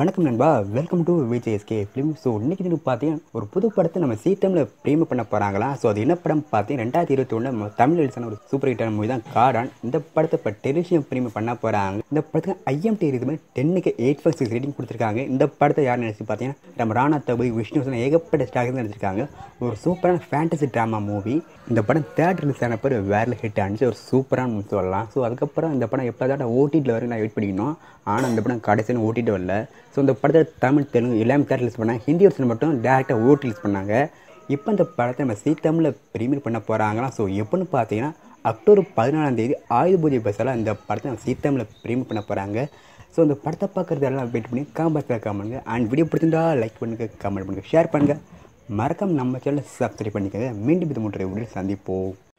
வணக்கம் நண்பா welcome to VJSK film so இன்னைக்கு நீங்கள் பார்த்தீங்கன்னா ஒரு புது படத்தை நம்ம சீத்தமில் ப்ரீமியம் பண்ண போகிறாங்களா ஸோ அது என்ன படம் பார்த்தீங்கன்னா ரெண்டாயிரத்தி இருபத்தி ஒன்று நம்ம தமிழ் ரிலீஸான ஒரு சூப்பர் ஹிட்டான மூவி தான் காடான் இந்த படத்தை இப்போ டெலிவிஷன் ப்ரீமியம் பண்ண போகிறாங்க இந்த படத்துக்கு ஐஎம்டி இதுமே டென்னுக்கு எயிட் ஃபைவ் சிக்ஸ் ரேட்டிங் கொடுத்துருக்காங்க இந்த படத்தை யார் நினச்சி பார்த்தீங்கன்னா நம்ம ராணா தபுய் விஷ்ணு ஏகப்பட்ட ஸ்டாக்ஸ் நினச்சிருக்காங்க ஒரு சூப்பரான ஃபேண்டசி ட்ராமா மூவி இந்த படம் தேட்டர் ரிலீஸ் ஆன பேர் வேறு ஹிட் ஆனிச்சு ஒரு சூப்பரான மூவி சொல்லலாம் ஸோ அதுக்கப்புறம் இந்த படம் எப்போ தான் ஓடிடியில் வரைக்கும் நான் வெயிட் பண்ணிக்கணும் ஆனால் இந்த படம் கடைசியில் ஓட்டிட்டு வரல ஸோ இந்த படத்தை தமிழ் தெலுங்கு எல்லாமே தேட்டர் ரிலீஸ் பண்ணாங்க ஹிந்தி வருஷன் மட்டும் டேரெக்டாக ஓட்டி ரிலீஸ் பண்ணாங்க இப்போ இந்த படத்தை நம்ம சீ தமிழில் ப்ரீமியர் பண்ண போகிறாங்களாம் ஸோ எப்போன்னு பார்த்தீங்கன்னா அக்டோபர் பதினாலாம் தேதி ஆயுத பூஜை பஸ்ஸால் இந்த படத்தை நம்ம சீ தமிழில் ப்ரீமியர் பண்ண போகிறாங்க ஸோ இந்த படத்தை பார்க்குறது எல்லாம் வெயிட் பண்ணி காம்பாக்ஸில் கமெண்ட்டுங்க அண்ட் வீடியோ பிடிச்சிருந்தா லைக் பண்ணுங்கள் கமெண்ட் பண்ணுங்கள் ஷேர் பண்ணுங்கள் மறக்காம நம்ம சேனலை சப்ஸ்கிரைப் பண்ணிக்கோங்க மீண்டும் இது மூன்று வீடியோ சந்திப்போம்